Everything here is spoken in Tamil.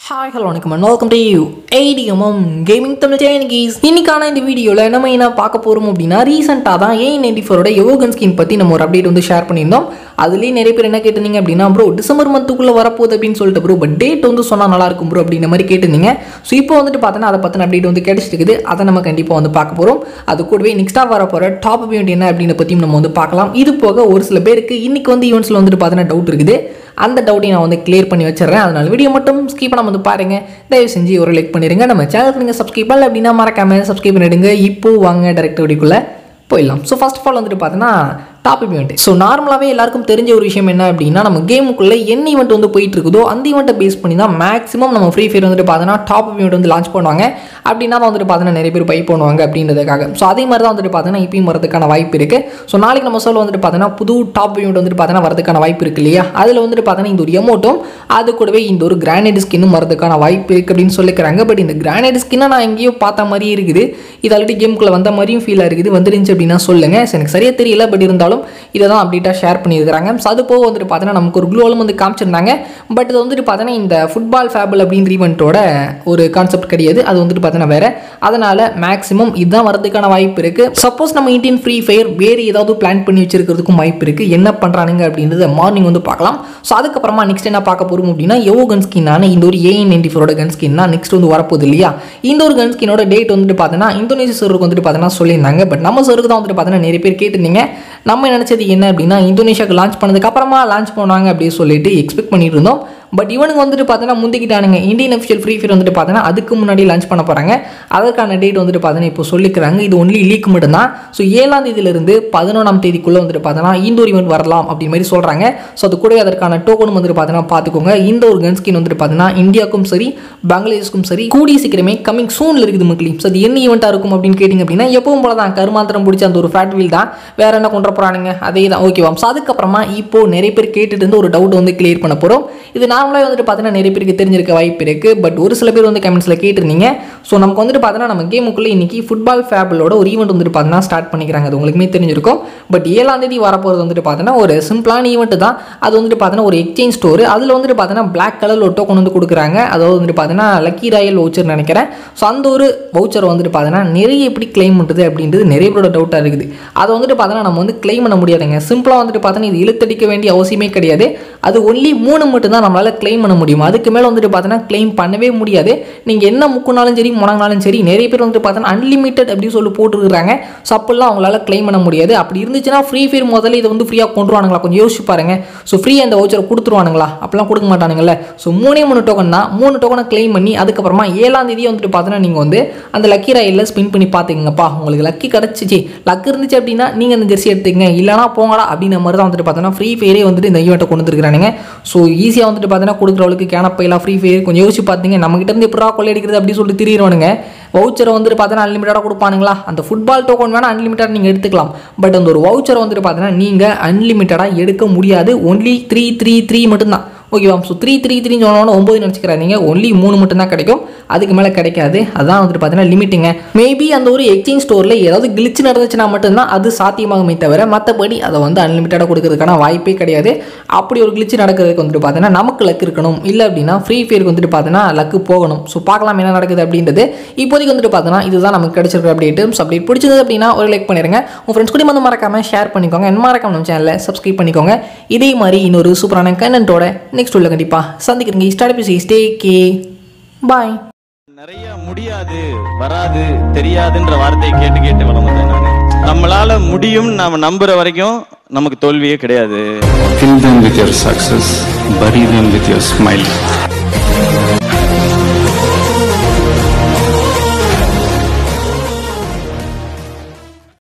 ஹாய் ஹலோ வணக்கம் and welcome to you ATMM gaming Tamil சேனகிஸ் இன்னைக்கான இந்த வீடியோவில் நம்ம என்ன பார்க்க போகிறோம் அப்படின்னா ரீசெண்டாக தான் ஏ நைன்டி ஃபோரோட யோகன் ஸ்கின் பற்றி நம்ம ஒரு அப்டேட் வந்து ஷேர் பண்ணியிருந்தோம் அதுலேயே நிறைய பேர் என்ன கேட்டிருந்தீங்க அப்படின்னா ப்ரோ டிசம்பர் மந்த்துக்குள்ளே வரப்போகுது அப்படின்னு சொல்லிட்டு ப்ரோ பட் டேட் வந்து சொன்னால் நல்லா இருக்கும் ப்ரோ அப்படின்ற மாதிரி கேட்டிருந்தீங்க ஸோ இப்போ வந்துட்டு பார்த்தோன்னா அதை பற்றின அப்டேட் வந்து கிடைச்சிருக்குது அதை நம்ம கண்டிப்பாக வந்து பார்க்க போகிறோம் அது கூடவே நெக்ஸ்ட்டாக வர போகிற டாப் இவெண்ட் என்ன அப்படின்னு பற்றியும் நம்ம வந்து பார்க்கலாம் இது போக ஒரு சில பேருக்கு இன்னைக்கு வந்து ஈவெண்ட்ஸில் வந்துட்டு பார்த்தோன்னா டவுட் இருக்குது அந்த டவுட்டையும் நான் வந்து கிளியர் பண்ணி வச்சிடுறேன் அதனால வீடியோ மட்டும் ஸ்கிப் பண்ணாம வந்து பாருங்க தயவு செஞ்சு ஒரு லைக் பண்ணிடுங்க நம்ம சேனலுக்கு நீங்கள் சப்ஸ்கிரைப் பண்ணல அப்படின்னா மறக்காம சப்ஸ்கிரைப் பண்ணிடுங்க இப்போ வாங்க டேரக்ட் வீடியோக்குள்ளே போயிடலாம் ஸோ ஃபர்ஸ்ட் ஆஃப் ஆல் வந்துட்டு பார்த்தீங்கன்னா டாப் இவெண்ட் ஸோ நார்மலாகவே எல்லாருக்கும் தெரிஞ்ச ஒரு விஷயம் என்ன அப்படின்னா நம்ம கேமுக்குள்ளே என்ன ஈவெண்ட் வந்து போயிட்டு இருக்குதோ அந்த ஈவெண்ட்டை பேஸ் பண்ணி தான் மேக்ஸிமம் நம்ம ஃப்ரீ ஃபயர் வந்துட்டு பார்த்தோன்னா டாப் இவெண்ட் வந்து லான்ச் பண்ணுவாங்க அப்படின்னா தான் வந்துட்டு பார்த்தீங்கன்னா நிறைய பேர் பை பண்ணுவாங்க அப்படின்றதுக்காக ஸோ அதே மாதிரி தான் வந்துட்டு பார்த்தீங்கன்னா இப்பயும் வரதுக்கான வாய்ப்பு இருக்குது ஸோ நாளைக்கு நம்ம சொல்ல வந்துட்டு பார்த்தீங்கன்னா புது டாப் இவெண்ட் வந்துட்டு பார்த்தீங்கன்னா வரதுக்கான வாய்ப்பு இருக்கு இல்லையா அதில் வந்துட்டு பார்த்தீங்கன்னா இந்த ஒரு எமௌண்ட்டும் அது கூடவே இந்த ஒரு கிரானைட் ஸ்கின்னும் வரதுக்கான வாய்ப்பு இருக்குது அப்படின்னு சொல்லிக்கிறாங்க பட் இந்த கிரானைட் ஸ்கின்னை நான் எங்கேயோ பார்த்த மாதிரியே இருக்குது இது ஆல்ரெடி கேமுக்குள்ளே வந்த மாதிரியும் ஃபீல் இருக்குது வந்துருந்துச்சு அப்படின்னா சொல்லுங்கள் So, எனக்கு சரியாக தெரியல பட் இருந்தாலும் இதை தான் அப்டேட்டாக ஷேர் பண்ணியிருக்கிறாங்க ஸோ அது போக வந்துட்டு பார்த்தீங்கன்னா நமக்கு ஒரு க்ளோலும் வந்து காமிச்சிருந்தாங்க பட் இது வந்துட்டு பார்த்தீங்கன்னா இந்த ஃபுட்பால் ஃபேபிள் அப்படின்ற ஈவெண்ட்டோட ஒரு கான்செப்ட் கிடையாது அது வந்துட்டு பார்த்தீங்கன்னா வேறு அதனால் மேக்ஸிமம் இதுதான் வரதுக்கான வாய்ப்பு இருக்குது சப்போஸ் நம்ம இந்தியன் ஃப்ரீ ஃபயர் வேறு ஏதாவது பிளான் பண்ணி வச்சிருக்கிறதுக்கும் வாய்ப்பு இருக்குது என்ன பண்ணுறானுங்க அப்படின்றத மார்னிங் வந்து பார்க்கலாம் ஸோ அதுக்கப்புறமா நெக்ஸ்ட் என்ன பார்க்க போகிறோம் அப்படின்னா எவோ கன் ஸ்கின்னான இந்த ஒரு ஏஎன் நைன்டி ஃபோரோட கன் ஸ்கின்னா நெக்ஸ்ட் வந்து வரப்போகுது இல்லையா இந்த ஒரு கன் ஸ்கினோட டேட் வந்துட்டு பார்த்தீங்கன்னா இந்தோனேஷியா சர்வருக்கு வந்துட்டு பார்த்தீங்கன்னா சொல்லியிருந்தாங்க பட் நம்ம சர்வருக்கு தான் வந்துட்டு பார்த்தீங்கன்னா நிறைய பேர் கேட்டிருந்தீங்க நம்ம நினச்சது என்ன அப்படின்னா இந்தோனேஷியாவுக்கு லான்ச் பண்ணதுக்கு அப்புறமா லான்ச் பண்ணுவாங்க அப்படின்னு சொல்லிட்டு எக்ஸ்பெக்ட் பண்ணிட்டு இருந்தோம் பட் இவனுக்கு வந்துட்டு பார்த்தீங்கன்னா முந்திக்கிட்டானுங்க இந்தியன் அஃபிஷியல் ஃப்ரீ ஃபயர் வந்துட்டு பார்த்தீங்கன்னா அதுக்கு முன்னாடி லான்ச் பண்ண போகிறாங்க அதற்கான டேட் வந்துட்டு பார்த்தீங்கன்னா இப்போ சொல்லிக்கிறாங்க இது ஒன்லி லீக் மட்டும்தான் ஸோ ஏழாம் தேதியிலிருந்து பதினொன்றாம் தேதிக்குள்ளே வந்துட்டு பார்த்தீங்கன்னா இந்த ஒரு ஈவெண்ட் வரலாம் அப்படி மாதிரி சொல்கிறாங்க ஸோ அது கூடவே அதற்கான டோக்கனும் வந்துட்டு பார்த்தீங்கன்னா பார்த்துக்கோங்க இந்த ஒரு கன் ஸ்கின் வந்துட்டு பார்த்தீங்கன்னா இந்தியாவுக்கும் சரி பங்களாதேஷ்க்கும் சரி கூடிய சீக்கிரமே கமிங் சூனில் இருக்குது மக்களே ஸோ அது என்ன ஈவெண்ட்டாக இருக்கும் அப்படின்னு கேட்டிங்க அப்படின்னா எப்பவும் போல தான் கருமாந்திரம் பிடிச்ச அந்த ஒரு ஃபேட் வீல் தான் வேற என்ன கொண்டு போகிறானுங்க அதே தான் ஓகேவா ஸோ அதுக்கப்புறமா இப்போ நிறைய பேர் கேட்டுட்டு இருந்து ஒரு டவுட் வந்து கிளியர் பண்ண போகிறோம் இது நார்மலாக வந்துட்டு பார்த்தீங்கன்னா நிறைய பேருக்கு தெரிஞ்சிருக்க வாய்ப்பு இருக்குது பட் ஒரு சில பேர் வந்து கமெண்ட்ஸில் கேட்டிருந்தீங்க ஸோ நமக்கு வந்துட்டு பார்த்தீங்கன்னா நம்ம கேமுக்குள்ளே இன்னைக்கு ஃபுட்பால் ஃபேபிளோட ஒரு ஈவெண்ட் வந்துட்டு பார்த்தீங்கன்னா ஸ்டார்ட் பண்ணிக்கிறாங்க அது உங்களுக்குமே தெரிஞ்சிருக்கும் பட் ஏழாம் தேதி வரப்போகிறது வந்துட்டு பார்த்தீங்கன்னா ஒரு சிம்பிளான ஈவெண்ட் தான் அது வந்துட்டு பார்த்தீங்கன்னா ஒரு எக்ஸ்சேஞ்ச் ஸ்டோர் அதில் வந்துட்டு பார்த்தீங்கன்னா பிளாக் கலர் ஒரு டோக்கன் வந்து கொடுக்குறாங்க அதாவது வந்துட்டு பார்த்தீங்கன்னா லக்கி ராயல் வவுச்சர் நினைக்கிறேன் ஸோ அந்த ஒரு வவுச்சர் வந்துட்டு பார்த்தீங்கன்னா நிறைய எப்படி கிளைம் பண்ணுறது அப்படின்றது நிறைய பேரோட டவுட்டாக இருக்குது அதை வந்துட்டு பார்த்தீங்கன்னா நம்ம வந்து கிளைம் பண்ண முடியாதுங்க சிம்பிளாக வந்துட்டு பார்த்தீங்கன்னா இது இழுத்தடிக்க வேண்டிய அவசியமே கிடையாது அது ஒன்லி மூணு மட்டும் தான் நம்மளால் கிளைம் பண்ண முடியும் அதுக்கு மேலே வந்துட்டு பார்த்தீங்கன்னா கிளைம் பண்ணவே முடியாது நீங்கள் என்ன முக்குனாலும் சரி முடங்கினாலும் சரி நிறைய பேர் வந்துட்டு பார்த்தீங்கன்னா அன்லிமிட்டட் அப்படின்னு சொல்லி போட்டுருக்காங்க ஸோ அப்போல்லாம் அவங்களால கிளைம் பண்ண முடியாது அப்படி இருந்துச்சுன்னா ஃப்ரீ ஃபயர் முதல்ல இதை வந்து ஃப்ரீயாக கொண்டு வருவானுங்களா கொஞ்சம் யோசிச்சு பாருங்க ஸோ ஃப்ரீயாக அந்த வவுச்சரை கொடுத்துருவானுங்களா அப்பெல்லாம் கொடுக்க மாட்டானுங்களே ஸோ மூணே மூணு டோக்கன் தான் மூணு டோக்கனை கிளைம் பண்ணி அதுக்கப்புறமா ஏழாம் தேதி வந்துட்டு பார்த்தீங்கன்னா நீங்கள் வந்து அந்த லக்கி ராயில் ஸ்பின் பண்ணி பார்த்துக்கங்கப்பா உங்களுக்கு லக்கி கிடச்சிச்சு லக் இருந்துச்சு அப்படின்னா நீங்கள் அந்த ஜெர்சி எடுத்துக்கங்க இல்லைனா போங்கடா அப்படின்ற மாதிரி தான் வந்துட்டு பார்த்தீங்கன்னா ஃப்ரீ ஃபயரே வந்துட்டு இந்த ஈவெண்ட்டை கொண்டு வந்துருக்கானுங்க ஸோ ஈஸியாக வந்துட்டு பார்த்தீங்கன்னா கொடுக்குறவளுக்கு கேனப்பையெல்லாம் ஃப்ரீ ஃபயர் கொஞ்சம் யோசிச்சு பார்த்தீங்க நம்மகிட்ட இருந்து எப்படா கொள்ளையடிக்கிறது அப்படின்னு சொல்லிட்டு திரியிறவனுங்க வவுச்சரை வந்துட்டு பார்த்தீங்கன்னா அன்லிமிட்டடாக கொடுப்பானுங்களா அந்த ஃபுட்பால் டோக்கன் வேணால் அன்லிமிட்டட் நீங்கள் எடுத்துக்கலாம் பட் அந்த ஒரு வவுச்சரை வந்துட்டு பார்த்தீங்கன்னா நீங்கள் அன்லிமிட்டடாக எடுக்க முடியாது ஒன்லி த்ரீ த்ரீ த்ரீ மட்டும்தான் ஓகேவா ஸோ த்ரீ த்ரீ த்ரீ சொன்னோன்னா ஒம்பது நினச்சிக்கிறாங்க ஒன்லி மூணு மட்டும் தான் கிடைக்கும் அதுக்கு மேலே கிடைக்காது அதான் வந்துட்டு பார்த்தீங்கன்னா லிமிட்டுங்க மேபி அந்த ஒரு எக்ஸ்சேஞ்ச் ஸ்டோரில் ஏதாவது கிளிச்சு நடந்துச்சுன்னா மட்டும்தான் அது சாத்தியமாகுமே தவிர மற்றபடி அதை வந்து அன்லிமிட்டடாக கொடுக்கறதுக்கான வாய்ப்பே கிடையாது அப்படி ஒரு கிளிச்சு நடக்கிறதுக்கு வந்துட்டு பார்த்தீங்கன்னா நமக்கு லக் இருக்கணும் இல்லை அப்படின்னா ஃப்ரீ ஃபயருக்கு வந்துட்டு பார்த்தீங்கன்னா லக்கு போகணும் ஸோ பார்க்கலாம் என்ன நடக்குது அப்படின்றது இப்போதைக்கு வந்துட்டு பார்த்தீங்கன்னா இதுதான் நமக்கு கிடைச்சிருக்க அப்டேட்டு ஸோ அப்படி பிடிச்சது அப்படின்னா ஒரு லைக் பண்ணிடுங்க உங்கள் ஃப்ரெண்ட்ஸ் கூட வந்து மறக்காம ஷேர் பண்ணிக்கோங்க என்ன மறக்காம நம்ம சேனலை சப்ஸ்கிரைப் பண்ணிக்கோங்க இதே மாதிரி இன்னொரு சூப்பரான கண்டென்ட்டோட நெக்ஸ்ட் உள்ள கண்டிப்பாக சந்திக்கிறீங்க ஸ்டார்ட் பேசி ஸ்டே கே பாய் நிறைய முடியாது வராது தெரியாதுன்ற வார்த்தையை கேட்டு கேட்டு வளர்ந்தேன் நானு நம்மளால முடியும் நாம நம்புற வரைக்கும் நமக்கு தோல்வியே கிடையாது Fill them with your success, bury them with your smile.